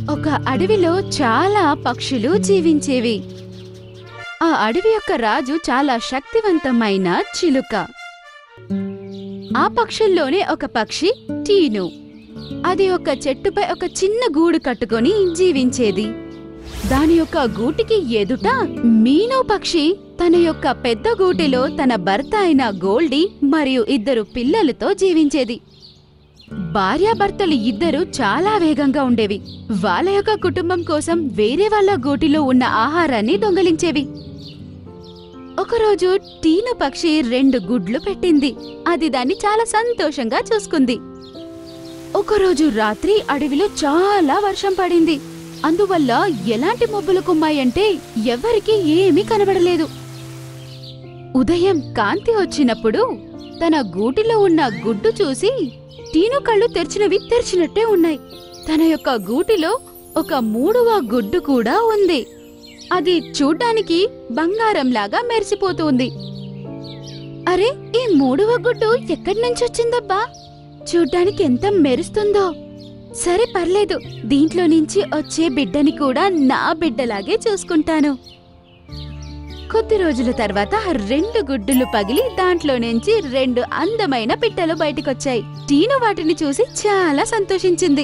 ఒక అడవిలో చాలా పక్షులు జీవించేవి ఆ అడవి యొక్క రాజు చాలా శక్తివంతమైన చిలుక ఆ పక్షుల్లోనే ఒక పక్షి టీను అది ఒక చెట్టుపై ఒక చిన్న గూడు కట్టుకొని జీవించేది దాని యొక్క గూటికి ఎదుట మీనో పక్షి తన యొక్క పెద్ద గూటిలో తన భర్త అయిన గోల్డీ మరియు ఇద్దరు పిల్లలతో జీవించేది భార్యాభర్తలు ఇద్దరు చాలా వేగంగా ఉండేవి వాళ్ళ యొక్క కుటుంబం కోసం వేరే వాళ్ళ గూటిలో ఉన్న ఆహారాన్ని దొంగలించేవి ఒకరోజు టీను పక్షి రెండు గుడ్లు పెట్టింది అది దాన్ని చాలా సంతోషంగా చూసుకుంది ఒకరోజు రాత్రి అడవిలో చాలా వర్షం పడింది అందువల్ల ఎలాంటి మబ్బులు కుమ్మాయంటే ఎవరికీ ఏమీ కనబడలేదు ఉదయం కాంతి వచ్చినప్పుడు తన గూటిలో ఉన్న గుడ్డు చూసి టీను కళ్ళు తెరిచినవి తెరిచినట్టే ఉన్నాయి తన యొక్క గూటిలో ఒక మూడవ గుడ్డు కూడా ఉంది అది చూడ్డానికి బంగారంలాగా మెరిసిపోతుంది అరే ఈ మూడవ గుడ్డు ఎక్కడి నుంచి వచ్చిందబ్బా చూడ్డానికి ఎంత మెరుస్తుందో సరే పర్లేదు దీంట్లో నుంచి వచ్చే బిడ్డని కూడా నా బిడ్డలాగే చూసుకుంటాను కొద్ది రోజుల తర్వాత రెండు గుడ్డులు పగిలి దాంట్లో నుంచి రెండు అందమైన పిట్టలు బయటకొచ్చాయి టీను వాటిని చూసి చాలా సంతోషించింది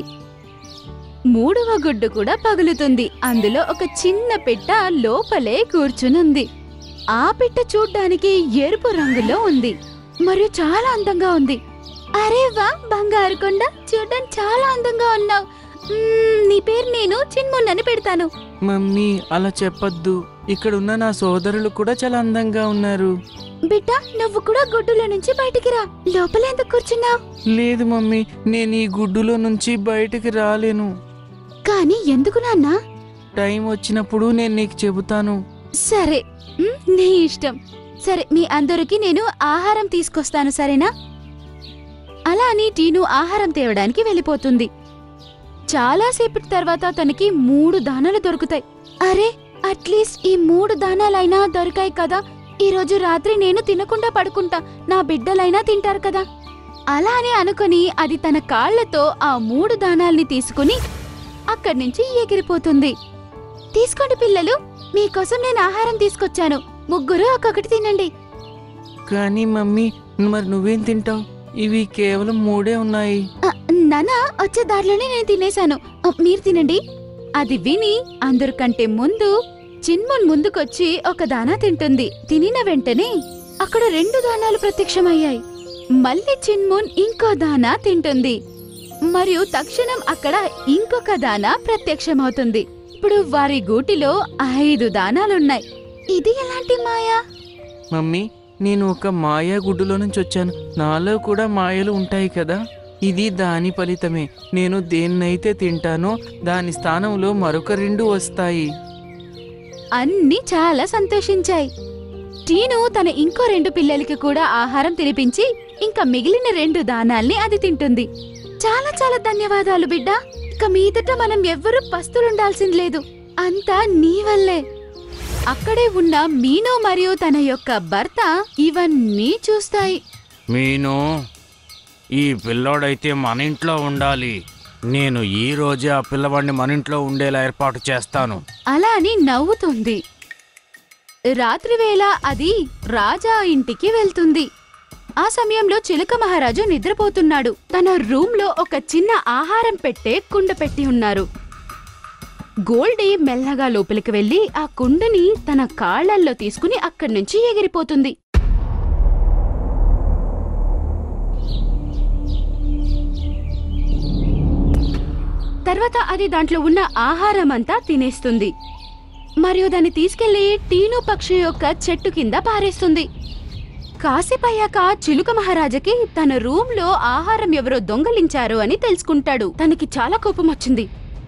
మూడవ గుడ్డు కూడా పగులుతుంది అందులో ఒక చిన్న పిట్ట లోపలే కూర్చునుంది ఆ పిట్ట చూడ్డానికి ఎరుపు రంగులో ఉంది మరియు చాలా అందంగా ఉంది అరే వా బంగారు కొండ చూడ్డానికి చాలా అందంగా ఉన్నావు మ్మ్, నీ పేరు నేను చిన్మున్నని పెడతాను మమ్మీ అలా చెప్పొద్దు ఇక్కడ ఉన్న నా సోదరులు కూడా చాలా అందంగా ఉన్నారు బిడ్డ నువ్వు కూడా గుడ్డులో నుంచి బయటికి రా లోపల ఎందుకు కూర్చున్నావు లేదు మమ్మీ నేను ఈ గుడ్డులో నుంచి బయటికి రాలేను కానీ ఎందుకు నాన్నా టైం వచ్చినప్పుడు నేను నీకు చెబుతాను సరే మ్, నీ ఇష్టం సరే మీ అందరికి నేను ఆహారం తీసుకొస్తాను సరేనా అలా అని టీను ఆహారం తేవడానికి వెళ్ళిపోతుంది చాలాసేపటి తర్వాత తనకి మూడు దానాలు దొరుకుతాయి అరే అట్లీస్ట్ ఈ మూడు దానాలైనా దొరికాయి కదా ఈ రోజు రాత్రి నేను తినకుండా పడుకుంటా నా బిడ్డలైనా తింటారు కదా అలా అని అనుకుని అది తన కాళ్లతో ఆ మూడు దానాల్ని తీసుకుని అక్కడి నుంచి ఎగిరిపోతుంది తీసుకోండి పిల్లలు మీకోసం నేను ఆహారం తీసుకొచ్చాను ముగ్గురు ఒక్కొక్కటి తినండి కానీ మమ్మీ మరి నువ్వేం తింటావు ఇవి కేవలం మూడే ఉన్నాయి ఆ, నానా వచ్చే దారిలోనే నేను తినేశాను ఆ, మీరు తినండి అది విని అందరికంటే ముందు చిన్మున్ ముందుకొచ్చి ఒక దానా తింటుంది తినిన వెంటనే అక్కడ రెండు దానాలు ప్రత్యక్షమయ్యాయి మళ్ళీ చిన్మున్ ఇంకో దానా తింటుంది మరియు తక్షణం అక్కడ ఇంకొక దానా ప్రత్యక్షమవుతుంది ఇప్పుడు వారి గూటిలో ఐదు దానాలున్నాయి ఇది ఎలాంటి మాయా మమ్మీ నేను ఒక మాయా గుడ్డులో నుంచి వచ్చాను నాలో కూడా మాయలు ఉంటాయి కదా ఇది దాని ఫలితమే నేను దేన్నైతే తింటానో దాని స్థానంలో మరొక రెండు వస్తాయి అన్ని చాలా సంతోషించాయి టీను తన ఇంకో రెండు పిల్లలకి కూడా ఆహారం తినిపించి ఇంకా మిగిలిన రెండు దానాల్ని అది తింటుంది చాలా చాలా ధన్యవాదాలు బిడ్డ ఇక మీదట మనం ఎవ్వరూ పస్తులుండాల్సింది లేదు అంతా నీ వల్లే అక్కడే ఉన్న మీనో మరియు తన యొక్క భర్త ఇవన్నీ చూస్తాయి మీను ఈ పిల్లోడైతే మన ఇంట్లో ఉండాలి నేను ఈ రోజే ఆ పిల్లవాడిని మన ఇంట్లో ఉండేలా ఏర్పాటు చేస్తాను అలా అని నవ్వుతుంది రాత్రివేళ అది రాజా ఇంటికి వెళ్తుంది ఆ సమయంలో చిలుక మహారాజు నిద్రపోతున్నాడు తన రూమ్ లో ఒక చిన్న ఆహారం పెట్టే కుండ పెట్టి ఉన్నారు గోల్డీ మెల్లగా లోపలికి వెళ్లి ఆ కుండని తన కాళ్లల్లో తీసుకుని అక్కడి నుంచి ఎగిరిపోతుంది తర్వాత అది దాంట్లో ఉన్న ఆహారం అంతా తినేస్తుంది మరియు దాన్ని తీసుకెళ్లి టీను పక్షి యొక్క చెట్టు కింద పారేస్తుంది కాసేపయ్యాక చిలుక మహారాజకి తన రూమ్ లో ఆహారం ఎవరో దొంగలించారు అని తెలుసుకుంటాడు తనకి చాలా కోపం వచ్చింది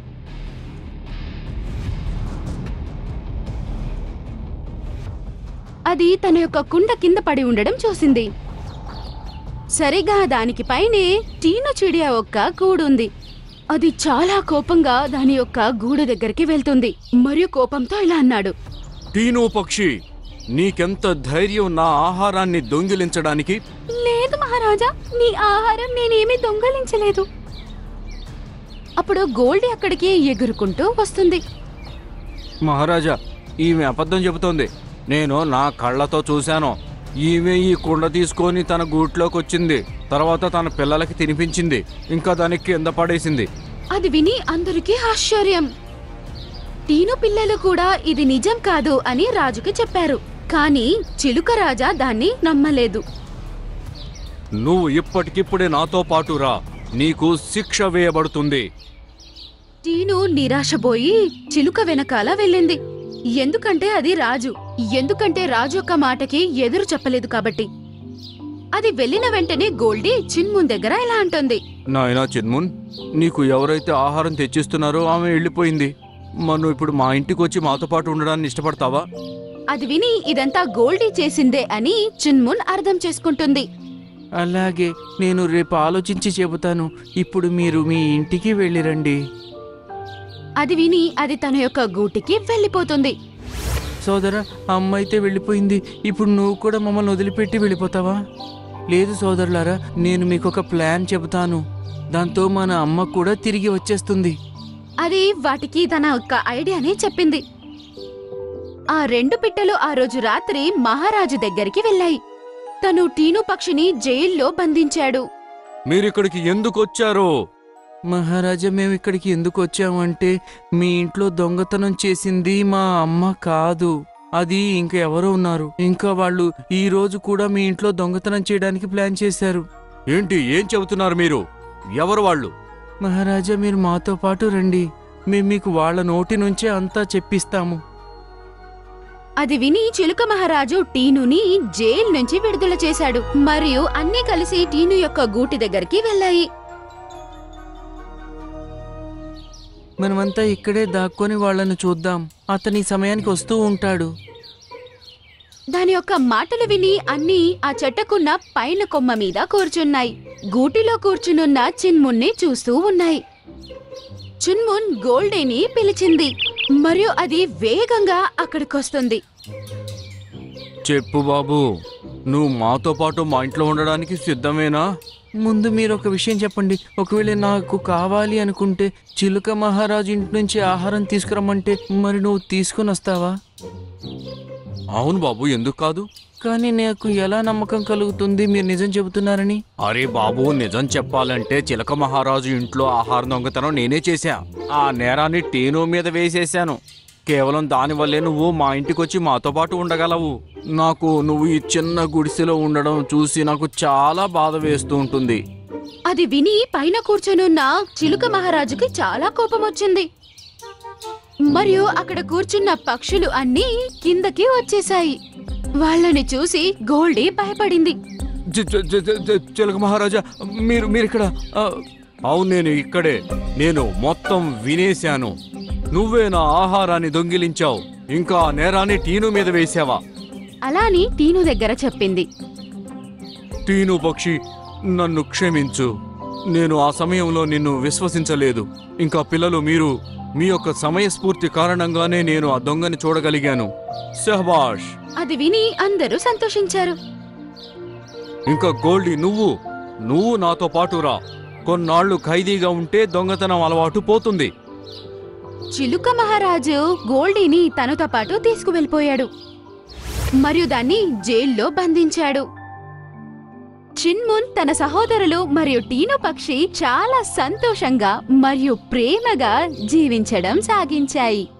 అది తన యొక్క కుండ కింద పడి ఉండడం చూసింది సరిగా దానికి పైనే టీను చిడియా ఒక్క గూడుంది అది చాలా కోపంగా దాని యొక్క గూడు దగ్గరికి వెళ్తుంది మరియు కోపంతో ఇలా అన్నాడు టీను పక్షి నీకెంత ధైర్యం నా ఆహారాన్ని దొంగిలించడానికి లేదు మహారాజా నీ ఆహారం నేనేమీ దొంగలించలేదు అప్పుడు గోల్డీ అక్కడికి ఎగురుకుంటూ వస్తుంది మహారాజా ఈమె అబద్ధం చెబుతోంది నేను నా కళ్ళతో చూశాను ఈమె ఈ కుండ తీసుకొని తన గూట్లోకి వచ్చింది తర్వాత తన పిల్లలకి తినిపించింది ఇంకా దానికి కింద పడేసింది అది విని అందరికీ ఆశ్చర్యం టీను పిల్లలు కూడా ఇది నిజం కాదు అని రాజుకి చెప్పారు కానీ చిలుక రాజా దాన్ని నమ్మలేదు నువ్వు ఇప్పటికిప్పుడే నాతో పాటు రా నీకు శిక్ష వేయబడుతుంది టీను నిరాశపోయి చిలుక వెనకాల వెళ్ళింది ఎందుకంటే అది రాజు ఎందుకంటే రాజు యొక్క మాటకి ఎదురు చెప్పలేదు కాబట్టి అది వెళ్ళిన వెంటనే గోల్డీ చిన్మున్ దగ్గర ఇలా అంటుంది నాయనా చిన్మున్ నీకు ఎవరైతే ఆహారం తెచ్చిస్తున్నారో ఆమె వెళ్ళిపోయింది మనం ఇప్పుడు మా ఇంటికి వచ్చి మాతో పాటు ఉండడాన్ని ఇష్టపడతావా అది విని ఇదంతా గోల్డీ చేసిందే అని చిన్మున్ అర్థం చేసుకుంటుంది అలాగే నేను రేపు ఆలోచించి చెబుతాను ఇప్పుడు మీరు మీ ఇంటికి వెళ్ళిరండి అది విని అది తన యొక్క గూటికి వెళ్ళిపోతుంది సోదర అమ్మ అయితే వెళ్ళిపోయింది ఇప్పుడు నువ్వు కూడా మమ్మల్ని వదిలిపెట్టి వెళ్ళిపోతావా లేదు సోదరులారా నేను మీకు ఒక ప్లాన్ చెబుతాను దాంతో మన అమ్మ కూడా తిరిగి వచ్చేస్తుంది అది వాటికి తన యొక్క ఐడియాని చెప్పింది ఆ రెండు పిట్టలు ఆ రోజు రాత్రి మహారాజు దగ్గరికి వెళ్ళాయి తను టీను పక్షిని జైల్లో బంధించాడు మీరిక్కడికి ఎందుకు వచ్చారో మహారాజా మేము ఇక్కడికి ఎందుకు వచ్చామంటే మీ ఇంట్లో దొంగతనం చేసింది మా అమ్మ కాదు అది ఇంకా ఎవరో ఉన్నారు ఇంకా వాళ్ళు ఈ రోజు కూడా మీ ఇంట్లో దొంగతనం చేయడానికి ప్లాన్ చేశారు ఏంటి ఏం చెబుతున్నారు మీరు ఎవరు వాళ్ళు మహారాజా మీరు మాతో పాటు రండి మేము మీకు వాళ్ళ నోటి నుంచే అంతా చెప్పిస్తాము అది విని చిలుక మహారాజు టీనుని జైలు నుంచి విడుదల చేశాడు మరియు అన్నీ కలిసి టీను యొక్క గూటి దగ్గరికి వెళ్ళాయి మనమంతా ఇక్కడే దాక్కొని వాళ్ళను చూద్దాం అతని సమయానికి వస్తూ ఉంటాడు దాని యొక్క మాటలు విని అన్నీ ఆ చెట్టకున్న పైన కొమ్మ మీద కూర్చున్నాయి గూటిలో కూర్చునున్న చిన్మున్ని చూస్తూ ఉన్నాయి చిన్మున్ గోల్డీని పిలిచింది మరియు అది వేగంగా అక్కడికొస్తుంది చెప్పు బాబు నువ్వు మాతో పాటు మా ఇంట్లో ఉండడానికి సిద్ధమేనా ముందు మీరు ఒక విషయం చెప్పండి ఒకవేళ నాకు కావాలి అనుకుంటే చిలుక మహారాజు ఇంటి నుంచి ఆహారం తీసుకురమ్మంటే మరి నువ్వు తీసుకుని వస్తావా అవును బాబు ఎందుకు కాదు కానీ నాకు ఎలా నమ్మకం కలుగుతుంది మీరు నిజం చెబుతున్నారని అరే బాబు నిజం చెప్పాలంటే చిలక మహారాజు ఇంట్లో ఆహార దొంగతనం నేనే చేశా ఆ నేరాన్ని టీను మీద వేసేశాను కేవలం దానివల్లే నువ్వు మా ఇంటికి వచ్చి మాతో పాటు ఉండగలవు నాకు నువ్వు ఈ చిన్న గుడిసెలో ఉండడం చూసి నాకు చాలా బాధ వేస్తూ ఉంటుంది అది విని పైన కూర్చొనున్న చిలుక మహారాజుకి చాలా కోపం వచ్చింది మరియు అక్కడ కూర్చున్న పక్షులు అన్నీ కిందకి వచ్చేశాయి వాళ్ళని చూసి గోల్డీ భయపడింది జ- జ- జ- జ- జ- చిలక మహారాజా మీరు మీరు ఇక్కడ ఆ, అవును నేను ఇక్కడే నేను మొత్తం వినేశాను నువ్వే నా ఆహారాన్ని దొంగిలించావు ఇంకా ఆ నేరాన్ని టీను మీద వేసావా అలా అని టీను దగ్గర చెప్పింది టీను పక్షి నన్ను క్షమించు నేను ఆ సమయంలో నిన్ను విశ్వసించలేదు ఇంకా పిల్లలు మీరు మీ యొక్క సమయస్ఫూర్తి కారణంగానే నేను ఆ దొంగని చూడగలిగాను సెహబాష్ అది విని అందరూ సంతోషించారు ఇంకా గోల్డీ నువ్వు నువ్వు నాతో పాటు రా కొన్నాళ్ళు ఖైదీగా ఉంటే దొంగతనం అలవాటు పోతుంది చిలుక మహారాజు గోల్డీని తనతో పాటు తీసుకువెళ్ళిపోయాడు మరియు దాన్ని జైల్లో బంధించాడు చిన్మున్ తన సహోదరులు మరియు టీను పక్షి చాలా సంతోషంగా మరియు ప్రేమగా జీవించడం సాగించాయి